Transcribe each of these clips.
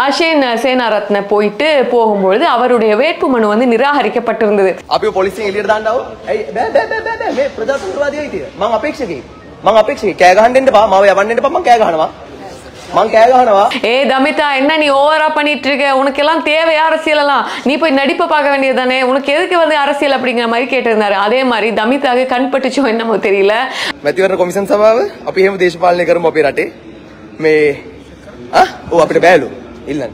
அஷேன் சேனாரத்ன போயிட்டு போகும்பொழுது அவருடைய வேட்புமனு வந்து நிராகரிக்கப்பட்டிருந்தது අපි පොලිසියෙන් එළියට දාන්න ආව. ඇයි බෑ බෑ බෑ බෑ බෑ මේ ප්‍රජාතන්ත්‍රවාදී අයිතිය. මං අපේක්ෂකෙක්. මං අපේක්ෂකෙක්. කෑ ගහන්න එන්න එපා. මාව යවන්න එන්න එපා. මං කෑ ගහනවා. මං කෑ ගහනවා. ஏ தமிதா என்ன நீ ஓவரா பண்ணிட்டு இருக்க உனக்கு எல்லாம் தேவையா அரசியல் எல்லாம் நீ போய் நடிப்பை பார்க்க வேண்டியதுதானே உனக்கு எதுக்கு வந்து அரசியல் அப்படிங்கிற மாதிரி கேட்டிருந்தாரு அதே மாதிரி தமிதாக்கு கண் பட்டுச்சோ என்னமோ தெரியல මැතිවරණ කොමිසන් සභාව අපි එහෙම දේශපාලනය කරමු අපේ රටේ. මේ ආ ඔව් අපිට බෑලු. ඉල්ලන්න.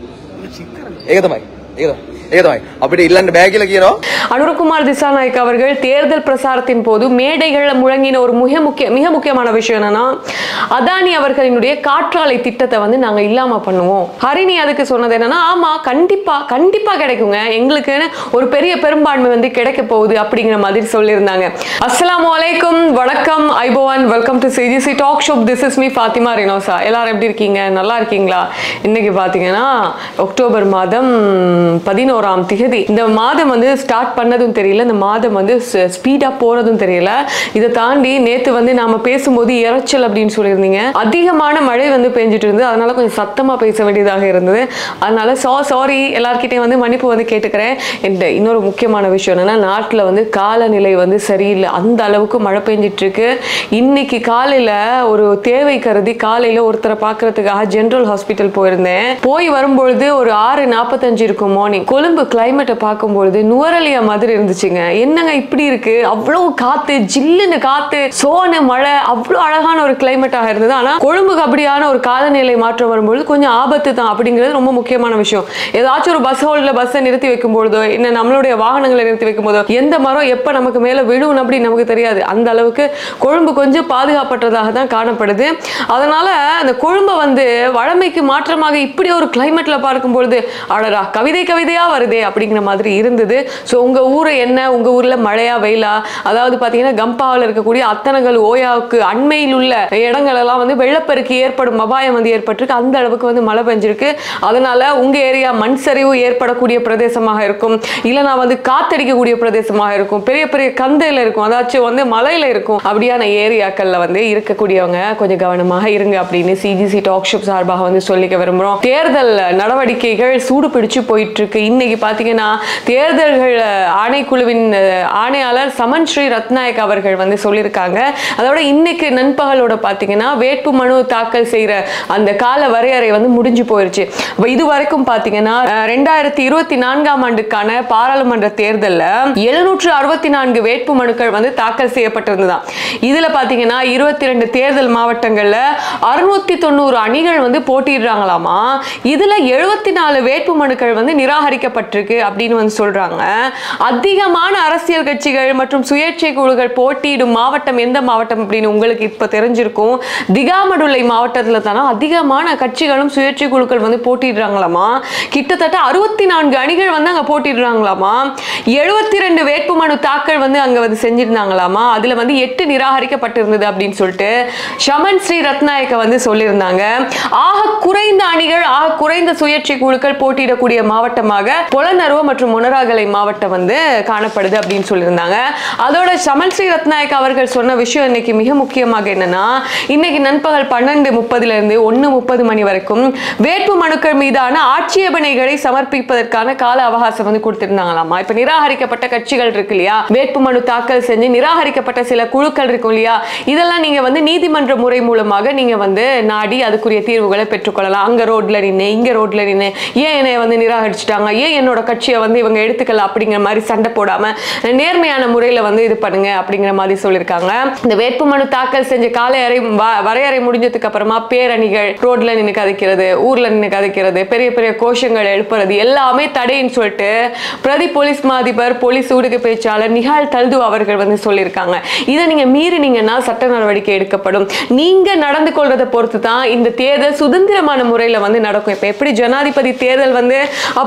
ඒක තමයි. ඒක තමයි. ඒක තමයි. අපිට ඉල්ලන්න බෑ කියලා කියනවා. அனுரகுமார் திசாநாயக் அவர்கள் தேர்தல் பிரசாரத்தின் போது மேடைகள்ல முழங்கின ஒரு மிக முக்கிய மிக முக்கியமான விஷயம் என்னன்னா அதானி அவர்களினுடைய காற்றாலை திட்டத்தை வந்து நாங்க இல்லாம பண்ணுவோம் ஹரிணி அதுக்கு சொன்னது என்னன்னா ஆமா கண்டிப்பா கண்டிப்பா கிடைக்குங்க எங்களுக்குன்னு ஒரு பெரிய பெரும்பான்மை வந்து கிடைக்க போகுது அப்படிங்கிற மாதிரி சொல்லியிருந்தாங்க அஸ்ஸலாமு அலைக்கும் வணக்கம் ஐபோவான் welcome to CGC talk shop this is me Fatima Rinosa எல்லாரும் எப்படி இருக்கீங்க நல்லா இருக்கீங்களா இன்னைக்கு பாத்தீங்கன்னா அக்டோபர் மாதம் பதினோராம் திகதி இந்த மாதம் வந்து ஸ்டார்ட் பண்ணதும் தெரியல இந்த மாதம் வந்து ஸ்பீடா போறதும் தெரியல இதை தாண்டி நேத்து வந்து நாம பேசும்போது இறைச்சல் அப்படின்னு சொல்லியிருந்தீங்க அதிகமான மழை வந்து பெஞ்சிட்டு இருந்தது அதனால கொஞ்சம் சத்தமா பேச வேண்டியதாக இருந்தது அதனால சா சாரி எல்லார்கிட்டையும் வந்து மன்னிப்பு வந்து கேட்டுக்கிறேன் இந்த இன்னொரு முக்கியமான விஷயம் என்னன்னா நாட்டுல வந்து காலநிலை வந்து சரியில்லை அந்த அளவுக்கு மழை பெஞ்சிட்டு இருக்கு இன்னைக்கு காலையில ஒரு தேவை கருதி காலையில ஒருத்தரை பார்க்கறதுக்காக ஜெனரல் ஹாஸ்பிட்டல் போயிருந்தேன் போய் வரும்பொழுது ஒரு ஆறு நாற்பத்தஞ்சு இருக்கும் மார்னிங் கொழும்பு கிளைமேட்டை பார்க்கும்பொழுது நுவரலியா மாதிரி இருந்துச்சுங்க என்னங்க இப்படி இருக்கு அவ்வளவு காத்து ஜில்லுன்னு காத்து சோனு மழை அவ்வளவு அழகான ஒரு கிளைமேட்டாக இருந்தது ஆனா கொழும்புக்கு அப்படியான ஒரு காலநிலை மாற்றம் வரும்பொழுது கொஞ்சம் ஆபத்து தான் அப்படிங்கிறது ரொம்ப முக்கியமான விஷயம் ஏதாச்சும் ஒரு பஸ் ஹோல்ல பஸ்ஸை நிறுத்தி வைக்கும் பொழுதோ என்ன நம்மளுடைய வாகனங்களை நிறுத்தி வைக்கும் போதோ எந்த மரம் எப்ப நமக்கு மேல விழுவும் அப்படின்னு நமக்கு தெரியாது அந்த அளவுக்கு கொழும்பு கொஞ்சம் பாதுகாப்பற்றதாக தான் காணப்படுது அதனால அந்த கொழும்பை வந்து வழமைக்கு மாற்றமாக இப்படி ஒரு கிளைமேட்ல பார்க்கும் பொழுது அடடா கவிதை கவிதையா வருதே அப்படிங்கிற மாதிரி இருந்தது ஸோ உங்க ஊரு என்ன உங்க ஊர்ல மழையா வெயிலா அதாவது பாத்தீங்கன்னா கம்பாவில் இருக்கக்கூடிய அத்தனங்கள் ஓயாவுக்கு அண்மையில் உள்ள இடங்கள் எல்லாம் வந்து வெள்ளப்பெருக்கு ஏற்படும் அபாயம் வந்து ஏற்பட்டிருக்கு அந்த அளவுக்கு வந்து மழை பெஞ்சிருக்கு அதனால உங்க ஏரியா மண் சரிவு ஏற்படக்கூடிய பிரதேசமாக இருக்கும் இல்லைனா வந்து காத்தடிக்கக்கூடிய பிரதேசமாக இருக்கும் பெரிய பெரிய கந்தையில இருக்கும் அதாச்சும் வந்து மலையில இருக்கும் அப்படியான ஏரியாக்கள்ல வந்து இருக்கக்கூடியவங்க கொஞ்சம் கவனமாக இருங்க அப்படின்னு சிஜிசி டாக் ஷாப் சார்பாக வந்து சொல்லிக்க விரும்புறோம் தேர்தல் நடவடிக்கைகள் சூடு பிடிச்சு போயிட்டு இருக்கு இன்னைக்கு பாத்தீங்கன்னா தேர்தல்கள் ஆணைக்குழுவின் அஹ், ஆணையாளர் சமன் ஸ்ரீ ரத்நாயக் அவர்கள் வந்து சொல்லியிருக்காங்க அதோட இன்னைக்கு நண்பகலோட பாத்தீங்கன்னா வேட்பு மனு தாக்கல் செய்யற அந்த கால வரையறை வந்து முடிஞ்சு போயிருச்சு அப்ப இது வரைக்கும் பாத்தீங்கன்னா அஹ், ரெண்டாயிரத்தி இருபத்தி நான்காம் ஆண்டுக்கான பாராளுமன்ற தேர்தல்ல எழுநூற்று அறுபத்தி நான்கு வேட்பு மனுக்கள் வந்து தாக்கல் செய்யப்பட்டிருந்ததாம் இதுல பாத்தீங்கன்னா இருபத்தி ரெண்டு தேர்தல் மாவட்டங்கள்ல அறுநூத்தி தொண்ணூறு அணிகள் வந்து போட்டிடுறாங்களாமா இதுல எழுபத்தி நாலு வேட்பு மனுக்கள் வந்து நிராகரிக்கப்பட்டிருக்கு அப்படின்னு வந்து சொல்றாங்க அதிகமான அரசியல் கட்சிகள் மற்றும் சுயேட்சை குழுக்கள் போட்டியிடும் மாவட்டம் எந்த மாவட்டம் அப்படின்னு உங்களுக்கு இப்ப தெரிஞ்சிருக்கும் திகாமடுல்லை மாவட்டத்துல தானே அதிகமான கட்சிகளும் சுயேட்சை குழுக்கள் வந்து போட்டிடுறாங்களாமா கிட்டத்தட்ட அறுபத்தி நான்கு அணிகள் வந்து அங்க போட்டிடுறாங்களாமா எழுபத்தி ரெண்டு வேட்புமனு தாக்கல் வந்து அங்க வந்து செஞ்சிருந்தாங்களாமா அதுல வந்து எட்டு நிராகரிக்கப்பட்டிருந்தது அப்படின்னு சொல்லிட்டு ஷமன் ஸ்ரீ ரத்நாயக்க வந்து சொல்லியிருந்தாங்க ஆக குறைந்த அணிகள் ஆக குறைந்த சுயேட்சை குழுக்கள் போட்டியிடக்கூடிய மாவட்டமாக புலனருவ மற்றும் முனராகலை மாவட்டம் வந்து காணப்படுது அப்படின்னு சொல்லியிருந்தாங்க அதோட ஷமன் ஸ்ரீ ரத்நாயக் அவர்கள் சொன்ன விஷயம் இன்னைக்கு மிக முக்கியமாக என்னன்னா இன்னைக்கு நண்பகல் பன்னெண்டு முப்பதுல இருந்து ஒன்னு முப்பது மணி வரைக்கும் வேட்பு மனுக்கள் மீதான ஆட்சேபனைகளை சமர்ப்பிப்பதற்கான கால அவகாசம் வந்து கொடுத்திருந்தாங்களாமா இப்ப நிராகரிக்கப்பட்ட கட்சிகள் இருக்கு இல்லையா வேட்பு மனு தாக்கல் செஞ்சு நிராகரிக்கப்பட்ட சில குழுக்கள் இருக்கும் இல்லையா இதெல்லாம் நீங்க வந்து நீதிமன்ற முறை மூலமாக நீங்க வந்து நாடி அதுக்குரிய தீர்வுகளை பெற்றுக்கொள்ளலாம் அங்க ரோட்ல நின்று இங்க ரோட்ல நின்று ஏன் என்னை வந்து நிராகரிச்சுட்டாங்க ஏன் என்னோட கட்சியை வந்து இவங்க எடுத்துக்கல அப்படிங்கிற மாதிரி சண்டை போடாம நேர்மையான முறையில வந்து இது பண்ணுங்க அப்படிங்கிற மாதிரி சொல்லியிருக்காங்க இந்த வேட்புமனு தாக்கல் செஞ்ச காலை அறை வ- வரையறை முடிஞ்சதுக்கு அப்புறமா பேரணிகள் ரோட்ல நின்று கதைக்கிறது ஊர்ல நின்று கதைக்கிறது பெரிய பெரிய கோஷங்கள் எழுப்புறது எல்லாமே தடைன்னு சொல்லிட்டு பிரதி போலீஸ் மாதிபர் போலீஸ் ஊடக பேச்சாளர் நிஹால் தல்து அவர்கள் வந்து சொல்லியிருக்காங்க இதை நீங்க மீறினீங்கன்னா சட்ட நடவடிக்கை எடுக்கப்படும் நீங்க நடந்து கொள்றதை பொறுத்து தான் இந்த தேர்தல் சுதந்திரமான முறையில வந்து நடக்கும் இப்ப எப்படி ஜனாதிபதி தேர்தல் வந்து அப்படியே ரொம்ப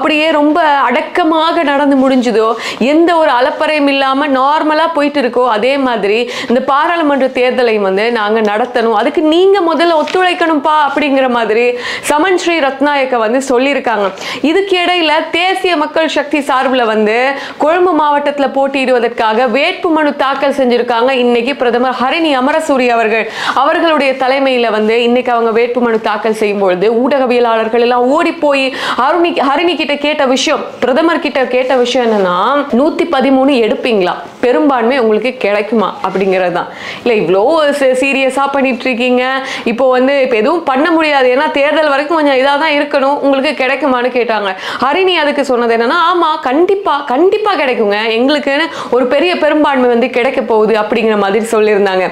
ரொம்ப அடக்கமாக நடந்து முடிஞ்சுதோ எந்த ஒரு அலப்பறையும் இல்லாம நார்மலா போயிட்டு இருக்கோ அதே மாதிரி இந்த பாராளுமன்ற தேர்தலை வந்து நாங்க நடத்தணும் அதுக்கு நீங்க முதல்ல ஒத்துழைக்கணும்ப்பா அப்படிங்கிற மாதிரி சமன் ஸ்ரீ ரத்நாயக்க வந்து சொல்லியிருக்காங்க இதுக்கு இடையில தேசிய மக்கள் சக்தி சார்பில் வந்து கொழும்பு மாவட்டத்துல போட்டியிடுவதற்காக வேட்புமனு தாக்கல் செஞ்சிருக்காங்க இன்னைக்கு பிரதமர் ஹரிணி அமரசூரி அவர்கள் அவர்களுடைய தலைமையில வந்து இன்னைக்கு அவங்க வேட்புமனு தாக்கல் செய்யும் பொழுது ஊடகவியலாளர்கள் எல்லாம் ஓடி போய் ஹருணி ஹரிணி கிட்ட கேட்ட விஷயம் பிரதமர் கிட்ட கேட்ட விஷயம் என்னன்னா நூத்தி பதிமூணு எடுப்பீங்களா பெரும்பான்மை உங்களுக்கு கிடைக்குமா அப்படிங்கிறது தான் இல்லை இவ்வளோ சீரியஸாக பண்ணிட்டு இருக்கீங்க இப்போ வந்து இப்போ எதுவும் பண்ண முடியாது ஏன்னா தேர்தல் வரைக்கும் கொஞ்சம் இதாக தான் இருக்கணும் உங்களுக்கு கிடைக்குமான்னு கேட்டாங்க ஹரிணி அதுக்கு சொன்னது என்னன்னா ஆமாம் கண்டிப்பாக கண்டிப்பாக கிடைக்குங்க எங்களுக்குன்னு ஒரு பெரிய பெரும்பான்மை வந்து கிடைக்க போகுது அப்படிங்கிற மாதிரி சொல்லியிருந்தாங்க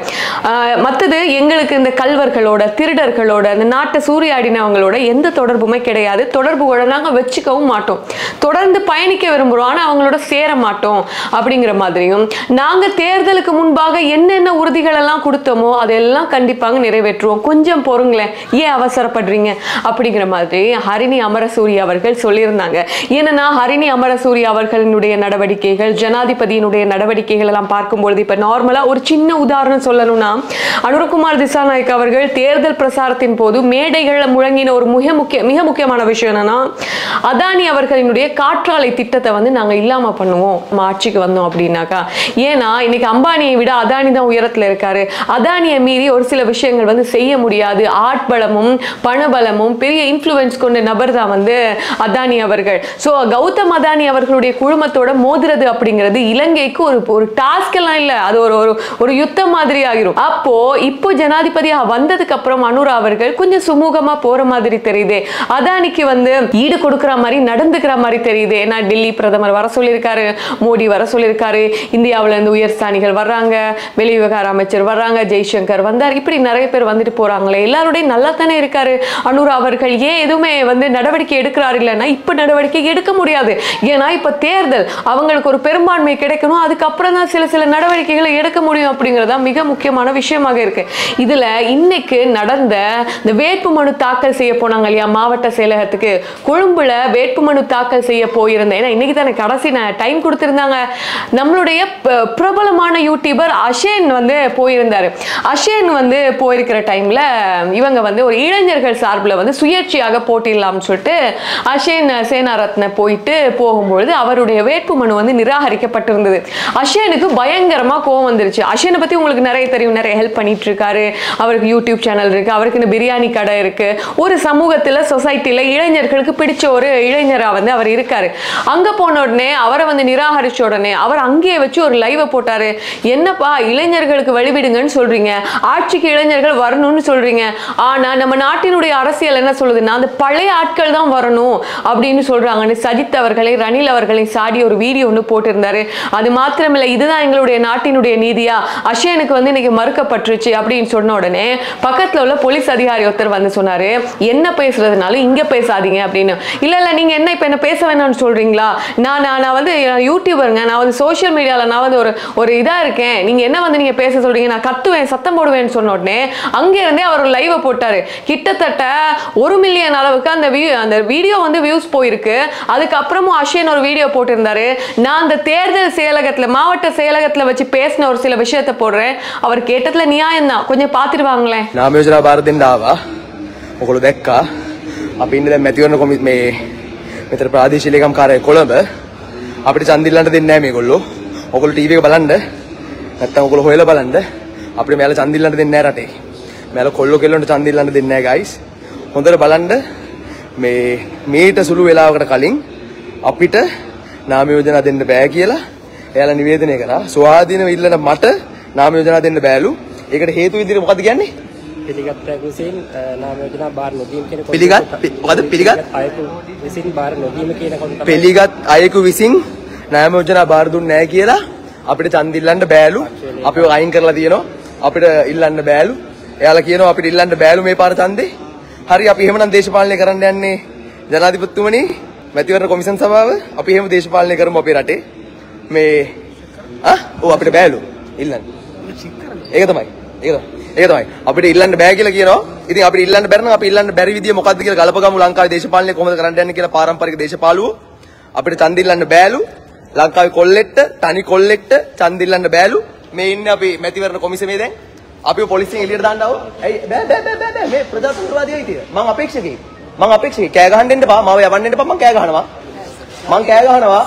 மற்றது எங்களுக்கு இந்த கல்வர்களோட திருடர்களோட இந்த நாட்டை சூறையாடினவங்களோட எந்த தொடர்புமே கிடையாது தொடர்பு கூட நாங்கள் வச்சுக்கவும் மாட்டோம் தொடர்ந்து பயணிக்க விரும்புகிறோம் ஆனால் அவங்களோட சேர மாட்டோம் அப்படிங்கிற மாதிரியும் நாங்கள் தேர்தலுக்கு முன்பாக என்னென்ன உறுதிகள் எல்லாம் கொடுத்தோமோ அதெல்லாம் கண்டிப்பாக நிறைவேற்றுவோம் கொஞ்சம் பொறுங்களேன் ஏன் அவசரப்படுறீங்க அப்படிங்கிற மாதிரி ஹரிணி அமரசூரி அவர்கள் சொல்லியிருந்தாங்க ஏன்னா ஹரிணி அமரசூரி அவர்களினுடைய நடவடிக்கைகள் ஜனாதிபதியினுடைய நடவடிக்கைகள் எல்லாம் பார்க்கும்பொழுது இப்போ நார்மலாக ஒரு சின்ன உதாரணம் சொல்லணும்னா அனுரகுமார் திசாநாயக் அவர்கள் தேர்தல் பிரசாரத்தின் போது மேடைகளில் முழங்கின ஒரு மிக முக்கிய மிக முக்கியமான விஷயம் என்னன்னா அதானி அவர்களினுடைய காற்றாலை திட்டத்தை வந்து நாங்கள் இல்லாமல் பண்ணுவோம் நம்ம ஆட்சிக்கு வந்தோம் அப்படின்னாக்கா ஏன்னா இன்னைக்கு அம்பானியை விட அதானி தான் உயரத்தில் இருக்காரு அதானியை மீறி ஒரு சில விஷயங்கள் வந்து செய்ய முடியாது ஆட்பலமும் பணபலமும் பெரிய இன்ஃப்ளூயன்ஸ் கொண்ட நபர் தான் வந்து அதானி அவர்கள் ஸோ கௌதம் அதானி அவர்களுடைய குழுமத்தோட மோதுறது அப்படிங்கிறது இலங்கைக்கு ஒரு ஒரு டாஸ்க் எல்லாம் இல்லை அது ஒரு ஒரு ஒரு யுத்தம் மாதிரி ஆகிரும் அப்போ இப்போ ஜனாதிபதியா வந்ததுக்கு அப்புறம் அனுரா அவர்கள் கொஞ்சம் சுமூகமா போற மாதிரி தெரியுது அதானிக்கு வந்து ஈடு கொடுக்குற மாதிரி நடந்துக்கிற மாதிரி தெரியுது ஏன்னா டெல்லி பிரதமர் வர சொல்லியிருக்காரு மோடி வர சொல்லியிருக்காரு இந்தியாவுல இருந்து உயர்ஸ்தானிகள் வர்றாங்க வெளிவிவகார அமைச்சர் வர்றாங்க ஜெய்சங்கர் வந்தார் இப்படி நிறைய பேர் வந்துட்டு போறாங்களே எல்லாரோடையும் நல்லா தானே இருக்காரு அனுரா அவர்கள் ஏன் எதுவுமே வந்து நடவடிக்கை எடுக்கிறார் இல்லைன்னா இப்ப நடவடிக்கை எடுக்க முடியாது ஏன்னா இப்ப தேர்தல் அவங்களுக்கு ஒரு பெரும்பான்மை கிடைக்கணும் அதுக்கப்புறம் தான் சில சில நடவடிக்கைகளை எடுக்க முடியும் அப்படிங்கிறது தான் மிக முக்கியமான விஷயமாக இருக்கு இதுல இன்னைக்கு நடந்த இந்த வேட்புமனு தாக்கல் செய்ய போனாங்க இல்லையா மாவட்ட செயலகத்துக்கு கொழும்புல வேட்புமனு தாக்கல் செய்ய போயிருந்தேன் ஏன்னா இன்னைக்கு தானே கடைசி டைம் கொடுத்திருந்தாங்க நம்மளுடைய ப- பிரபலமான யூடியூபர் அஷேன் வந்து போயிருந்தாரு அஷேன் வந்து போயிருக்கிற டைம்ல இவங்க வந்து ஒரு இளைஞர்கள் சார்பில் வந்து சுயேட்சையாக போட்டிடலாம்னு சொல்லிட்டு அஷேன் சேனாரத்ன போயிட்டு போகும்பொழுது அவருடைய வேட்புமனு வந்து நிராகரிக்கப்பட்டிருந்தது அஷேனுக்கு பயங்கரமா கோவம் வந்துருச்சு அஷேனை பத்தி உங்களுக்கு நிறைய தெரியும் நிறைய ஹெல்ப் பண்ணிட்டு இருக்காரு அவருக்கு யூடியூப் சேனல் இருக்கு அவருக்கு இந்த பிரியாணி கடை இருக்கு ஒரு சமூகத்துல சொசைட்டில இளைஞர்களுக்கு பிடிச்ச ஒரு இளைஞரா வந்து அவர் இருக்காரு அங்க போன உடனே அவரை வந்து நிராகரிச்ச உடனே அவர் அங்கேயே வச்சு ஒரு லைவை போட்டாரு என்னப்பா இளைஞர்களுக்கு வழிவிடுங்கன்னு சொல்றீங்க ஆட்சிக்கு இளைஞர்கள் வரணும்னு சொல்றீங்க ஆனா நம்ம நாட்டினுடைய அரசியல் என்ன சொல்லுதுன்னா அந்த பழைய ஆட்கள் தான் வரணும் அப்படின்னு சொல்றாங்கன்னு சஜித் அவர்களை ரணில் அவர்களை சாடி ஒரு வீடியோ ஒன்று போட்டிருந்தாரு அது மாத்திரமில்ல இதுதான் எங்களுடைய நாட்டினுடைய நீதியா அஷேனுக்கு வந்து இன்னைக்கு மறுக்கப்பட்டுருச்சு அப்படின்னு சொன்ன உடனே பக்கத்துல உள்ள போலீஸ் அதிகாரி ஒருத்தர் வந்து சொன்னாரு என்ன பேசுறதுனாலும் இங்க பேசாதீங்க அப்படின்னு இல்ல இல்ல நீங்க என்ன இப்ப என்ன பேச வேணாம்னு சொல்றீங்களா நான் நான் நான் வந்து யூடியூபருங்க நான் வந்து சோஷியல் மீடியால நான் வந்து ஒரு ஒரு இதா இருக்கேன் நீங்க என்ன வந்து நீங்க பேச சொல்றீங்க நான் கத்துவேன் சத்தம் போடுவேன்னு சொன்ன உடனே அங்க இருந்தே அவர் ஒரு லைவை போட்டாரு கிட்டத்தட்ட ஒரு மில்லியன் அளவுக்கு அந்த வியூ அந்த வீடியோ வந்து வியூஸ் போயிருக்கு அதுக்கப்புறமும் அஷயன் ஒரு வீடியோ போட்டிருந்தாரு நான் அந்த தேர்தல் செயலகத்துல மாவட்ட செயலகத்துல வச்சு பேசின ஒரு சில விஷயத்த போடுறேன் அவர் கேட்டதுல நியாயம் தான் கொஞ்சம் பார்த்துட்டு නාම යෝජනා බාර දෙන්න ආවා. ඔගොල්ලෝ දැක්කා. අපි ඉන්නේ දැන් මැතිවරණ කොමි මේ මෙතන ප්‍රාදේශීය ලේකම් කාර්යාලය කොළඹ. අපිට ඡන්දිල්ලන්ට දෙන්නේ නැහැ මේගොල්ලෝ. ඔගොල්ලෝ ටීවී එක බලන්න. නැත්තම් ඔගොල්ලෝ හොයලා බලන්න. අපිට මෙයාලා ඡන්දිල්ලන්ට දෙන්නේ නැහැ රටේ. මෙයාලා කොල්ලෝ කෙල්ලන්ට ඡන්දිල්ලන්ට දෙන්නේ නැහැ guys. හොඳට බලන්න මේ මේට සුළු වෙලාවකට කලින් අපිට නාම යෝජනා දෙන්න බෑ කියලා එයාලා නිවේදනය කරා. ස්වාධීනව ඉල්ලන මට නාම යෝජනා දෙන්න බෑලු. ඒකට හේතු විදිහට මොකද්ද කියන්නේ? පිළිගත් විසින් නාම යෝජනා බාර නොදීම කියන කොට- පිළිගත්? පි- මොකද පිළිගත්? අයෙකු විසින් බාර නොදීම කියන කොට තමයි පිළිගත් අයෙකු විසින් නාම යෝජනා බාර දුන්නේ නැහැ කියලා අපිට ඡන්ද ඉල්ලන්න බෑලු. අපිව අයින් කරලා තියෙනවා. අපිට ඉල්ලන්න බෑලු. එයාලා කියනවා අපිට ඉල්ලන්න බෑලු මේ පාර ඡන්දේ. හරි අපි එහෙමනම් දේශපාලනය කරන්න යන්නේ ජනාධිපතිතුමනි මැතිවරණ කොමිෂන් සභාව අපි එහෙම දේශපාලනය කරමු අපේ රටේ. මේ ආ ඔව් අපිට බෑලු. ඉල්ලන්න. ඒක තමයි. ඒක තමයි. ඒක තමයි. අපිට ඉල්ලන්න බෑ කියලා කියනවා. ඉතින් අපිට ඉල්ලන්න බැරි නම් අපි ඉල්ලන්න බැරි විදිය මොකද්ද කියලා ගලපගමු ලංකාවේ දේශපාලනය කොහොමද කරන්න යන්නේ කියලා පාරම්පරික දේශපාලුවෝ අපිට ඡන්දිල්ලන්න බෑලු ලංකාවේ කොල්ලෙක්ට තනි කොල්ලෙක්ට ඡන්දිල්ලන්න බෑලු මේ ඉන්නේ අපි මැතිවරණ කොමිසමේ දැන් අපිව පොලිසියෙන් එළියට දාන්න ආව ඇයි බෑ බෑ බෑ බෑ බෑ මේ ප්‍රජාතන්ත්‍රවාදී අයිතිය මං අපේක්ෂකෙක් මං අපේක්ෂකෙක් කෑ ගහන්න දෙන්න එපා මාව යවන්න දෙන්න එපා මං කෑ ගහනවා මං කෑ ගහනවා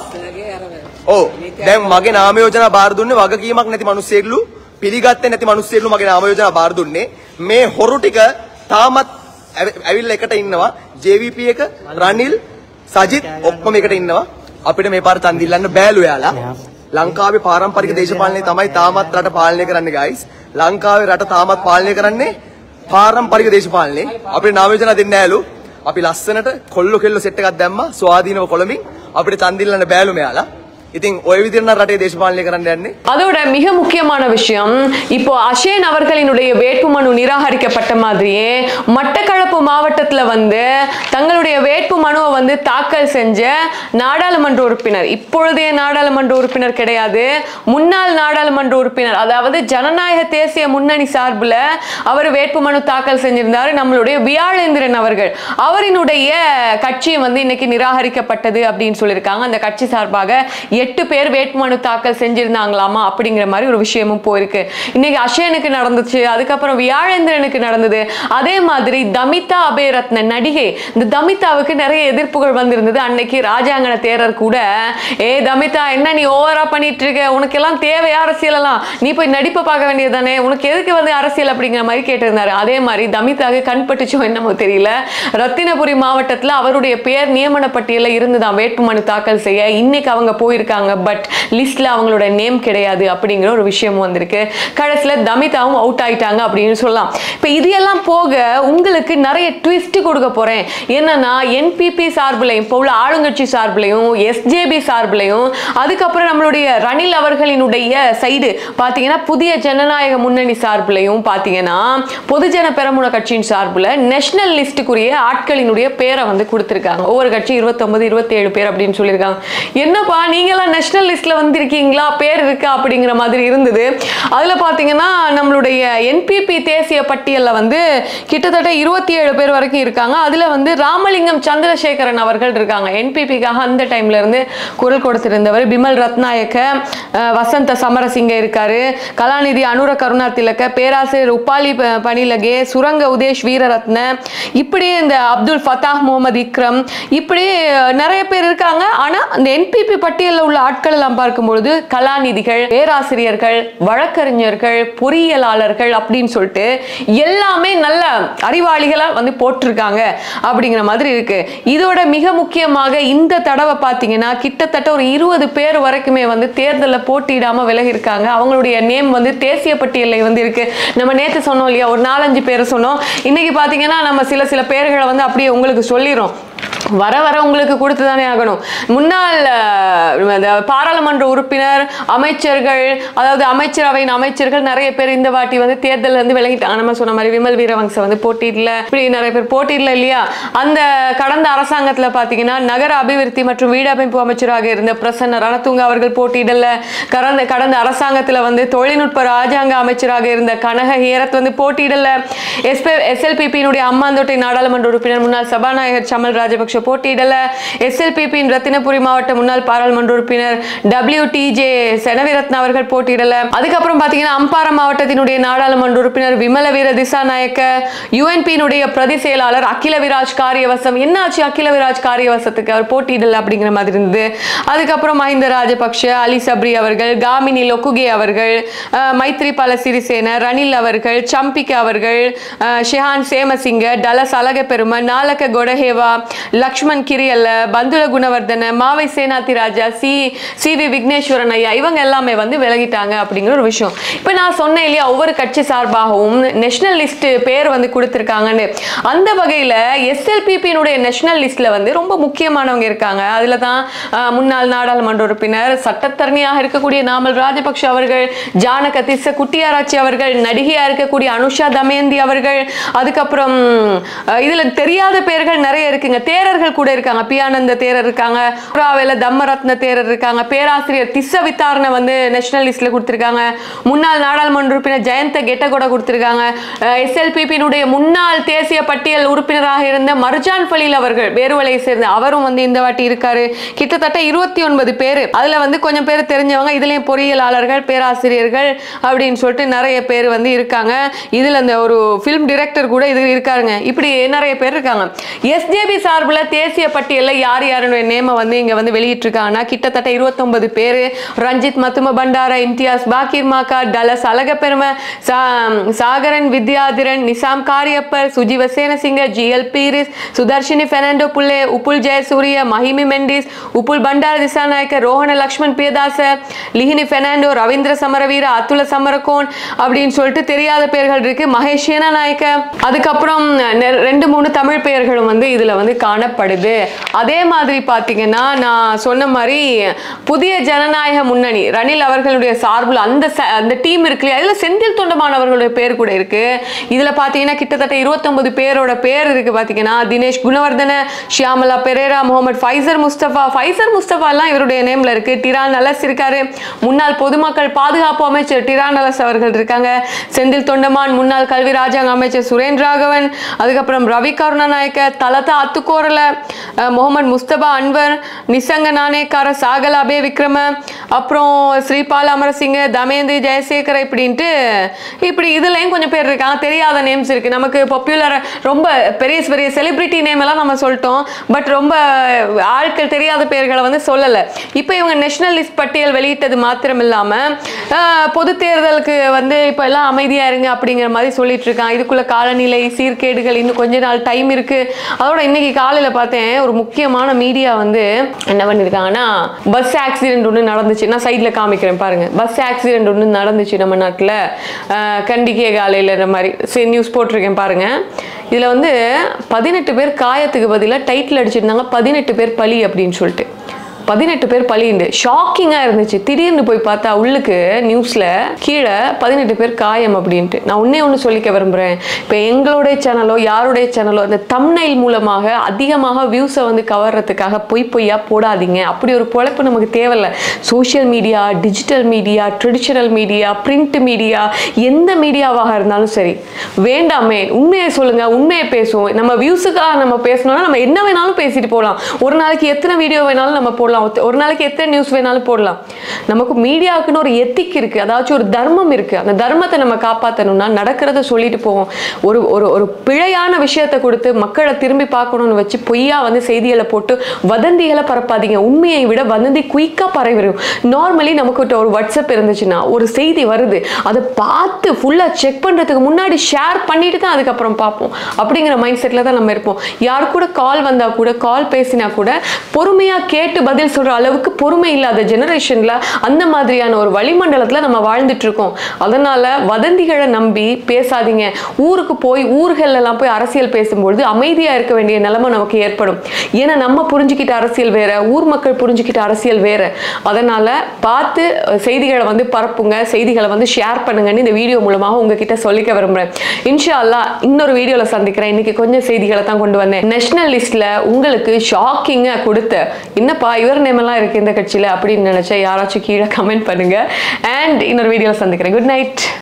ඔව් දැන් මගේ නාම යෝජනා බාර දුන්නේ වගකීමක් නැති මිනිස්සෙක්ලු පිළිගත්තේ නැති මිනිස්සෙක්ලු මගේ නාම යෝජනා බාර දුන්නේ මේ හොරු ටික තාමත් ඇවි- ඇවිල්ලා එකට ඉන්නවා JVP එක රනිල් සජිත් ඔක්කොම එකට ඉන්නවා අපිට මේ පාර තන් දිල්ලන්න බෑලු යාලා ලංකාවේ පාරම්පරික දේශපාලනය තමයි තාමත් රට පාලනය කරන්නේ ගයිස් ලංකාවේ රට තාමත් පාලනය කරන්නේ පාරම්පරික දේශපාලනේ අපිට නාම යෝජනා දෙන්නේ නෑලු අපි ලස්සනට කොල්ල කෙල්ල සෙට් එකක් දැම්මා ස්වාධීනව කොළමින් අපිට තන් දිල්ලන්න බෑලු මෙයාලා ඉතින් ওই විදිහට නම් රටේ දේශපාලනය කරන්න යන්නේ அதோட மிக முக்கியமான விஷயம் இப்போ அஷேன் அவர்களினுடைய வேட்புமனு நிராகரிக்கப்பட்ட மாதிரியே மட்டக்களப்பு மாவட்டத்துல வந்து தங்களுடைய வேட்பு மனுவை வந்து தாக்கல் செஞ்ச நாடாளுமன்ற உறுப்பினர் இப்பொழுதைய நாடாளுமன்ற உறுப்பினர் கிடையாது முன்னாள் நாடாளுமன்ற உறுப்பினர் அதாவது ஜனநாயக தேசிய முன்னணி சார்பில் அவர் வேட்புமனு தாக்கல் செஞ்சிருந்தார் நம்மளுடைய வியாழேந்திரன் அவர்கள் அவரினுடைய கட்சி வந்து இன்னைக்கு நிராகரிக்கப்பட்டது அப்படின்னு சொல்லியிருக்காங்க அந்த கட்சி சார்பாக எட்டு பேர் வேட்புமனு தாக்கல் செஞ்சிருந்தாங்களாமா அப்படிங்கிற மாதிரி ஒரு விஷயமும் போயிருக்கு இன்னைக்கு அஷேனுக்கு நடந்துச்சு அதுக்கப்புறம் வியாழேந்திரனுக்கு நடந்தது அதே மாதிரி தமிதா அபேரத்ன நடிகை இந்த தமிதாவுக்கு நிறைய எதிர்ப்புகள் வந்திருந்தது அன்னைக்கு ராஜாங்கன தேரர் கூட ஏ தமிதா என்ன நீ ஓவரா பண்ணிட்டு இருக்க உனக்கு எல்லாம் தேவையா அரசியல் எல்லாம் நீ போய் நடிப்பை பார்க்க வேண்டியதுதானே உனக்கு எதுக்கு வந்து அரசியல் அப்படிங்கிற மாதிரி கேட்டிருந்தாரு அதே மாதிரி தமிதாவுக்கு கண் பட்டுச்சோ என்னமோ தெரியல ரத்தினபுரி மாவட்டத்துல அவருடைய பேர் நியமன பட்டியலில் இருந்துதான் வேட்புமனு தாக்கல் செய்ய இன்னைக்கு அவங்க போயிருக்காங்க பட் லிஸ்ட்ல அவங்களோட நேம் கிடையாது அப்படிங்கிற ஒரு விஷயமும் வந்திருக்கு கடைசியில தமிதாவும் அவுட் ஆயிட்டாங்க அப்படின்னு சொல்லலாம் இப்போ இது எல்லாம் போக உங்களுக்கு நிறைய ட்விஸ்ட் கொடுக்க போறேன் என்னன்னா என்பிபி சார்பிலையும் இப்போ உள்ள ஆளுங்கட்சி சார்பிலையும் எஸ்ஜேபி சார்பிலையும் அதுக்கப்புறம் நம்மளுடைய ரணில் அவர்களினுடைய சைடு பார்த்தீங்கன்னா புதிய ஜனநாயக முன்னணி சார்பிலையும் பார்த்தீங்கன்னா பொதுஜன பெரமுன கட்சியின் சார்பில் நேஷனல் லிஸ்ட்டுக்குரிய ஆட்களினுடைய பேரை வந்து கொடுத்துருக்காங்க ஒவ்வொரு கட்சி இருபத்தொன்பது இருபத்தேழு பேர் அப்படின்னு சொல்லியிருக்காங்க என்னப்பா நீங்களாம் நேஷனல் லிஸ்ட்ல வந்திருக்கீங்களா பேர் இருக்கா அப்படிங்கிற மாதிரி இருந்தது அதில் பார்த்தீங்கன்னா நம்மளுடைய என்பிபி தேசிய பட்டியலில் வந்து கிட்டத்தட்ட இருபத்தி ஏழு பேர் வரைக்கும் இருக்காங்க அதில் வந்து ராமலிங்கம் சந்திரசேகரன் அவர்கள் இருக்காங்க என்பிபிக்காக அந்த டைம்ல இருந்து குரல் கொடுத்திருந்தவர் பிமல் ரத்நாயக்க அஹ், வசந்த சமரசிங்க இருக்காரு கலாநிதி அனுர கருணா திலக்க பேராசிரியர் உப்பாலி ப- பணிலகே சுரங்க உதேஷ் வீரரத்ன இப்படி இந்த அப்துல் ஃபத்தாஹ் முகமது இக்ரம் இப்படி அஹ், நிறைய பேர் இருக்காங்க ஆனா அந்த என்பிபி பட்டியலில் உள்ள ஆட்கள் எல்லாம் பார்க்கும்பொழுது கலாநிதிகள் பேராசிரியர்கள் வழக்கறிஞர்கள் பொறியியலாளர்கள் அப்படின்னு சொல்லிட்டு எல்லாமே நல்ல அறிவாளிகளா வந்து போட்டிருக்காங்க அப்படிங்கிற மாதிரி இருக்கு இதோட மிக முக்கியமாக இந்த தடவை பார்த்தீங்கன்னா கிட்டத்தட்ட ஒரு இருபது பேர் வரைக்குமே வந்து தேர்தலில் போட்டியிடாம விலகி இருக்காங்க அவங்களுடைய நேம் வந்து தேசிய பட்டியலில் வந்து இருக்கு நம்ம நேத்து சொன்னோம் இல்லையா ஒரு நாலஞ்சு பேர் சொன்னோம் இன்னைக்கு பார்த்தீங்கன்னா நம்ம சில சில பேர்களை வந்து அப்படியே உங்களுக்கு சொல்லிடுறோம் வர வர உங்களுக்கு கொடுத்து தானே ஆகணும் முன்னாள் அஹ், இந்த பாராளுமன்ற உறுப்பினர் அமைச்சர்கள் அதாவது அமைச்சரவையின் அமைச்சர்கள் நிறைய பேர் இந்த வாட்டி வந்து தேர்தல்ல இருந்து விலகிட்டாங்க நம்ம சொன்ன மாதிரி விமல் வீரவங்ச வந்து போட்டியிடல இப்படி நிறைய பேர் போட்டியிடல இல்லையா அந்த கடந்த அரசாங்கத்துல பாத்தீங்கன்னா நகர அபிவிருத்தி மற்றும் வீடமைப்பு அமைச்சராக இருந்த பிரசன்ன ரணதுங்க அவர்கள் போட்டியிடல கடந்த கடந்த அரசாங்கத்துல வந்து தொழில்நுட்ப ராஜாங்க அமைச்சராக இருந்த கனக ஹேரத் வந்து போட்டியிடல எஸ்பி எஸ்எல்பிபியினுடைய அம்மாந்தோட்டை நாடாளுமன்ற உறுப்பினர் முன்னாள் சபாநாயகர் சமல் ராஜபக்ஷ போட்டியிடல எஸ்எல்பிபியின் ரத்தினபுரி மாவட்ட முன்னாள் பாராளுமன்ற உறுப்பினர் டபிள்யூ டிஜே செனவிரத்ன அவர்கள் போட்டியிடல அதுக்கப்புறம் பாத்தீங்கன்னா அம்பாறை மாவட்டத்தினுடைய நாடாளுமன்ற உறுப்பினர் விமல வீர திசாநாயக்க யுஎன்பியினுடைய பிரதி செயலாளர் அகில விராஜ் காரியவசம் என்னாச்சு அகில விராஜ் காரியவசத்துக்கு அவர் போட்டியிடல அப்படிங்கிற மாதிரி இருந்தது அதுக்கப்புறம் மஹிந்த ராஜபக்ஷ அலி சப்ரி அவர்கள் காமினி லொக்குகே அவர்கள் அஹ், மைத்ரிபால சிறிசேன ரணில் அவர்கள் சம்பிக்க அவர்கள் அஹ், Shihan Semasinghe Dullas Alahapperuma நாலக்க Kodahewa Lakshman Kiriella Bandula Gunawardena Mavai Senathirajah C C V Wigneswaran ஐயா இவங்க எல்லாமே வந்து விலகிட்டாங்க அப்படிங்கிற ஒரு விஷயம் இப்போ நான் சொன்னேன் இல்லையா ஒவ்வொரு கட்சி சார்பாகவும் நேஷனல் லிஸ்ட் பேர் வந்து கொடுத்துருக்காங்கன்னு அந்த வகையில் எஸ்எல்பிபியினுடைய நேஷனல் லிஸ்ட்ல வந்து ரொம்ப முக்கியமானவங்க இருக்காங்க அதில் தான் அஹ், முன்னாள் நாடாளுமன்ற உறுப்பினர் சட்டத்தரணியாக இருக்கக்கூடிய நாமல் ராஜபக்ஷ அவர்கள் ஜானக திஸ்ஸ குட்டியாராச்சி அவர்கள் நடிகையா இருக்கக்கூடிய அனுஷா தமயந்தி அவர்கள் அதுக்கப்புறம் அஹ், இதுல தெரியாத பேர்கள் நிறைய இருக்குங்க தேரர் தேரர்கள் கூட இருக்காங்க பியானந்த தேரர் இருக்காங்க புறாவேல தம்மரத்ன தேரர் இருக்காங்க பேராசிரியர் திஸ்ஸ வித்தாரணை வந்து நேஷனல் லிஸ்ட்ல கொடுத்திருக்காங்க முன்னாள் நாடாளுமன்ற உறுப்பினர் ஜெயந்த கெட்டகொட கொடுத்திருக்காங்க எஸ்எல்பிபியினுடைய முன்னாள் தேசிய பட்டியல் உறுப்பினராக இருந்த மர்ஜான் ஃபலீல் அவர்கள் வேறுவலையை சேர்ந்த அவரும் வந்து இந்த வாட்டி இருக்காரு கிட்டத்தட்ட இருபத்தி ஒன்பது பேர் அதுல வந்து கொஞ்சம் பேர் தெரிஞ்சவங்க இதுலயும் பொறியியலாளர்கள் பேராசிரியர்கள் அப்படின்னு சொல்லிட்டு நிறைய பேர் வந்து இருக்காங்க இதுல அந்த ஒரு ஃபிலிம் டிரெக்டர் கூட இது இருக்காருங்க இப்படி நிறைய பேர் இருக்காங்க எஸ்ஜேபி சார்பில் தேசிய பட்டியலில் யார் யாருடைய நேம வந்து இங்க வந்து வெளியிட்டிருக்காங்கன்னா கிட்டத்தட்ட இருபத்தொன்பது பேர் ரஞ்சித் மத்தும பண்டார இம்தியாஸ் பாக்கிர் மாக்கா டலஸ் அழகப்பெரும சா சாகரன் வித்யாதிரன் நிசாம் காரியப்பர் சுஜீவ சேனசிங்க ஜிஎல் பீரிஸ் சுதர்ஷினி பெர்னாண்டோ புல்லே உப்புல் ஜெயசூரிய மஹிமி மெண்டிஸ் உப்புல் பண்டார திசாநாயக்க ரோஹண லக்ஷ்மண் பியதாச லிஹினி பெர்னாண்டோ ரவீந்திர சமரவீர அத்துல சமரகோன் அப்படின்னு சொல்லிட்டு தெரியாத பெயர்கள் இருக்கு மகேஷ் நாயக்க அதுக்கப்புறம் நெ- ரெண்டு மூணு தமிழ் பெயர்களும் வந்து இதுல வந்து காணப்படுது அதே மாதிரி பாத்தீங்கன்னா நான் சொன்ன மாதிரி புதிய ஜனநாயக முன்னணி ரணில் அவர்களுடைய சார்பில் அந்த ச- அந்த டீம் இருக்கு இல்லையா இதுல செந்தில் தொண்டமான் அவர்களுடைய பேர் கூட இருக்கு இதுல பாத்தீங்கன்னா கிட்டத்தட்ட 29 பேரோட பேர் இருக்கு பாத்தீங்கன்னா தினேஷ் குணவர்தன ஷியாமலா பெரேரா முகமது ஃபைசர் முஸ்தபா ஃபைசர் முஸ்தபா எல்லாம் இவருடைய நேம்ல இருக்கு டிரான் நலஸ் இருக்காரு முன்னாள் பொதுமக்கள் பாதுகாப்பு அமைச்சர் டிரான் நலஸ் அவர்கள் இருக்காங்க செந்தில் தொண்டமான் முன்னாள் கல்வி ராஜாங்க அமைச்சர் சுரேன் ராகவன் அதுக்கப்புறம் ரவி கருணாநாயக்க தலதா அத்துக்கோரல அஹ், முகமது முஸ்தபா அன்வர் நிசங்க நாணயக்கார சாகல அபே விக்ரம அப்புறம் ஸ்ரீபால் அமரசிங்க தமேந்தி ஜெயசேகர இப்படின்ட்டு இப்படி இதுலயும் கொஞ்சம் பேர் இருக்காங்க தெரியாத நேம்ஸ் இருக்கு நமக்கு பாப்புலர் ரொம்ப பெரிய பெரிய செலிபிரிட்டி நேம் எல்லாம் நம்ம சொல்லிட்டோம் பட் ரொம்ப ஆட்கள் தெரியாத பேர்களை வந்து சொல்லலை இப்போ இவங்க நேஷனல் லிஸ்ட் பட்டியல் வெளியிட்டது மாத்திரம் இல்லாம அஹ், பொது தேர்தலுக்கு வந்து இப்போ எல்லாம் அமைதியா இருங்க அப்படிங்கிற மாதிரி சொல்லிட்டு இருக்காங்க இதுக்குள்ள காலநிலை சீர்கேடுகள் இன்னும் கொஞ்ச நாள் டைம் இருக்கு அதோட இன்னைக்கு காலையில பார்த்தேன் ஒரு முக்கியமான மீடியா வந்து என்ன பண்ணிருக்காங்கன்னா பஸ் ஆக்சிடென்ட் ஒன்று நடந்துச்சு நான் சைடில் காமிக்கிறேன் பாருங்க பஸ் ஆக்சிடென்ட் ஒன்று நடந்துச்சு நம்ம நாட்டில் கண்டிகே காலையில் மாதிரி சரி நியூஸ் போட்டிருக்கேன் பாருங்க இதில் வந்து பதினெட்டு பேர் காயத்துக்கு பதிலாக டைட்டில் அடிச்சிருந்தாங்க பதினெட்டு பேர் பலி அப்படின்னு சொல்லிட்டு பதினெட்டு பேர் பலிண்டு ஷாக்கிங்காக இருந்துச்சு திடீர்னு போய் பார்த்தா உள்ளுக்கு நியூஸில் கீழே பதினெட்டு பேர் காயம் அப்படின்ட்டு நான் ஒன்றே ஒன்று சொல்லிக்க விரும்புகிறேன் இப்போ எங்களுடைய சேனலோ யாருடைய சேனலோ அந்த தம்னைல் மூலமாக அதிகமாக வியூஸை வந்து கவர்றதுக்காக பொய் பொய்யா போடாதீங்க அப்படி ஒரு பொழப்பு நமக்கு தேவையில்ல social media digital media traditional media print media எந்த மீடியாவாக இருந்தாலும் சரி வேண்டாமே உண்மையை சொல்லுங்க உண்மையை பேசுவோம் நம்ம வியூஸுக்காக நம்ம பேசணும்னா நம்ம என்ன வேணாலும் பேசிட்டு போகலாம் ஒரு நாளைக்கு எத்தனை வீடியோ வேணாலும் நம்ம போடலாம் ஒத்த- ஒரு நாளைக்கு எத்தனை நியூஸ் வேணாலும் போடலாம் நமக்கு மீடியாவுக்குன்னு ஒரு எத்திக் இருக்கு அதாச்சும் ஒரு தர்மம் இருக்கு அந்த தர்மத்தை நம்ம காப்பாற்றணும்னா நடக்கிறத சொல்லிட்டு போவோம் ஒரு ஒரு ஒரு பிழையான விஷயத்தை கொடுத்து மக்களை திரும்பி பார்க்கணும்னு வச்சு பொய்யா வந்து செய்திகளை போட்டு வதந்திகளை பரப்பாதீங்க உண்மையை விட வதந்தி குயிக்காக பரவிடும் நார்மலி நமக்கு ஒரு வாட்ஸ்அப் இருந்துச்சுன்னா ஒரு செய்தி வருது அதை பார்த்து ஃபுல்லாக செக் பண்ணுறதுக்கு முன்னாடி ஷேர் பண்ணிட்டு தான் அதுக்கப்புறம் பார்ப்போம் அப்படிங்கிற மைண்ட் செட்டில் தான் நம்ம இருப்போம் யார் கூட கால் வந்தால் கூட கால் பேசினா கூட பொறுமையாக கேட்டு பதில் சொல்கிற அளவுக்கு பொறுமை இல்லாத ஜெனரேஷனில் அந்த மாதிரியான ஒரு வளிமண்டலத்தில் நம்ம வாழ்ந்துட்டு இருக்கோம் அதனால வதந்திகளை நம்பி பேசாதீங்க ஊருக்கு போய் ஊர்கள்ல எல்லாம் போய் அரசியல் பேசும்பொழுது அமைதியாக இருக்க வேண்டிய நிலைமை நமக்கு ஏற்படும் ஏன்னா நம்ம புரிஞ்சுக்கிட்ட அரசியல் வேற ஊர் மக்கள் புரிஞ்சுக்கிட்ட அரசியல் வேற அதனால பார்த்து அஹ், செய்திகளை வந்து பரப்புங்க செய்திகளை வந்து ஷேர் பண்ணுங்கன்னு இந்த வீடியோ மூலமாக உங்ககிட்ட சொல்லிக்க விரும்புறேன் இன்ஷா அல்லாஹ் இன்னொரு வீடியோல சந்திக்கிறேன் இன்னைக்கு கொஞ்சம் செய்திகளை தான் கொண்டு வந்தேன் நேஷனல் லிஸ்ட்ல உங்களுக்கு ஷாக்கிங்கா கொடுத்த என்னப்பா இவர் நேம் எல்லாம் இருக்கு இந்த கட்சியில அப்படின்னு நினைச்சா யாராச்சும் கீழே கமெண்ட் பண்ணுங்க அண்ட் இன்னொரு வீடியோல சந்திக்கிறேன் குட் நைட்